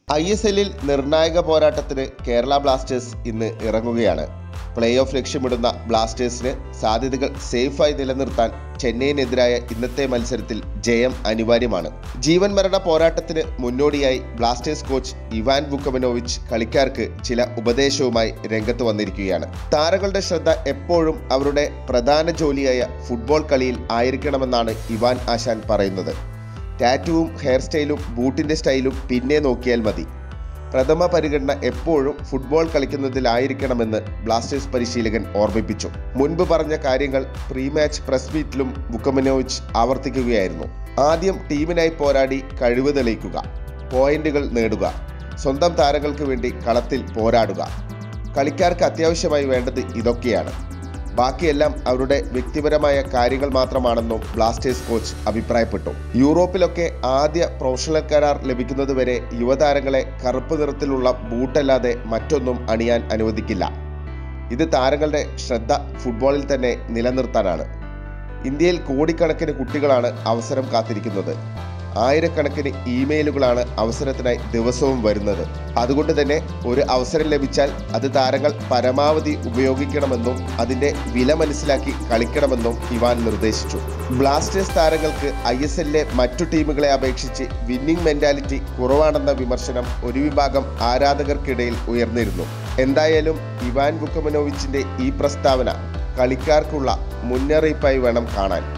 I S എല്ലിൽ നിർണായക പോരാട്ടത്തിന് കേരള ബ്ലാസ്റ്റേഴ്സ് ഇന്ന് ഇറങ്ങുകയാണ് പ്ലേ ഓഫ് ലക്ഷ്യമിടുന്ന ബ്ലാസ്റ്റേഴ്സിന് സാധ്യതകൾ സേഫായി നിലനിർത്താൻ ചെന്നൈയിനെതിരായ ഇന്നത്തെ മത്സരത്തിൽ ജയം അനിവാര്യമാണ് ജീവൻ മരണ പോരാട്ടത്തിന് മുന്നോടിയായി ബ്ലാസ്റ്റേഴ്സ് കോച്ച് ഇവാൻ വുക്കമനോവിച്ച് കളിക്കാർക്ക് ചില ഉപദേശവുമായി രംഗത്ത് വന്നിരിക്കുകയാണ് താരങ്ങളുടെ ശ്രദ്ധ എപ്പോഴും അവരുടെ പ്രധാന ജോലിയായ ഫുട്ബോൾ കളിയിൽ ആയിരിക്കണമെന്നാണ് ഇവാൻ ആശാൻ പറയുന്നത് ടാറ്റുവും ഹെയർ സ്റ്റൈലും ബൂട്ടിന്റെ സ്റ്റൈലും പിന്നെ നോക്കിയാൽ മതി പ്രഥമ പരിഗണന എപ്പോഴും ഫുട്ബോൾ കളിക്കുന്നതിലായിരിക്കണമെന്ന് ബ്ലാസ്റ്റേഴ്സ് പരിശീലകൻ ഓർമ്മിപ്പിച്ചു മുൻപ് പറഞ്ഞ കാര്യങ്ങൾ പ്രീ മാച്ച് പ്രസ് മീറ്റിലും ബുക്കമനോവിച്ച് ആവർത്തിക്കുകയായിരുന്നു ആദ്യം ടീമിനായി പോരാടി കഴിവ് തെളിയിക്കുക പോയിന്റുകൾ നേടുക സ്വന്തം താരങ്ങൾക്ക് വേണ്ടി കളത്തിൽ പോരാടുക കളിക്കാർക്ക് അത്യാവശ്യമായി വേണ്ടത് ഇതൊക്കെയാണ് ബാക്കിയെല്ലാം അവരുടെ വ്യക്തിപരമായ കാര്യങ്ങൾ മാത്രമാണെന്നും ബ്ലാസ്റ്റേഴ്സ് കോച്ച് അഭിപ്രായപ്പെട്ടു യൂറോപ്പിലൊക്കെ ആദ്യ പ്രൊഫഷണൽ കരാർ ലഭിക്കുന്നതുവരെ യുവതാരങ്ങളെ കറുപ്പ് നിറത്തിലുള്ള ബൂട്ടല്ലാതെ മറ്റൊന്നും അണിയാൻ അനുവദിക്കില്ല ഇത് താരങ്ങളുടെ ശ്രദ്ധ ഫുട്ബോളിൽ തന്നെ നിലനിർത്താനാണ് ഇന്ത്യയിൽ കോടിക്കണക്കിന് കുട്ടികളാണ് അവസരം കാത്തിരിക്കുന്നത് ആയിരക്കണക്കിന് ഇമെയിലുകളാണ് അവസരത്തിനായി ദിവസവും വരുന്നത് അതുകൊണ്ട് തന്നെ ഒരു അവസരം ലഭിച്ചാൽ അത് താരങ്ങൾ പരമാവധി ഉപയോഗിക്കണമെന്നും അതിന്റെ വില മനസ്സിലാക്കി കളിക്കണമെന്നും ഇവാൻ നിർദ്ദേശിച്ചു ബ്ലാസ്റ്റേഴ്സ് താരങ്ങൾക്ക് ഐ എസ് എല്ലിലെ മറ്റു ടീമുകളെ അപേക്ഷിച്ച് വിന്നിംഗ് മെന്റാലിറ്റി കുറവാണെന്ന വിമർശനം ഒരു വിഭാഗം ആരാധകർക്കിടയിൽ ഉയർന്നിരുന്നു എന്തായാലും ഇവാൻ ബുക്കമനോവിച്ചിന്റെ ഈ പ്രസ്താവന കളിക്കാർക്കുള്ള മുന്നറിയിപ്പായി വേണം കാണാൻ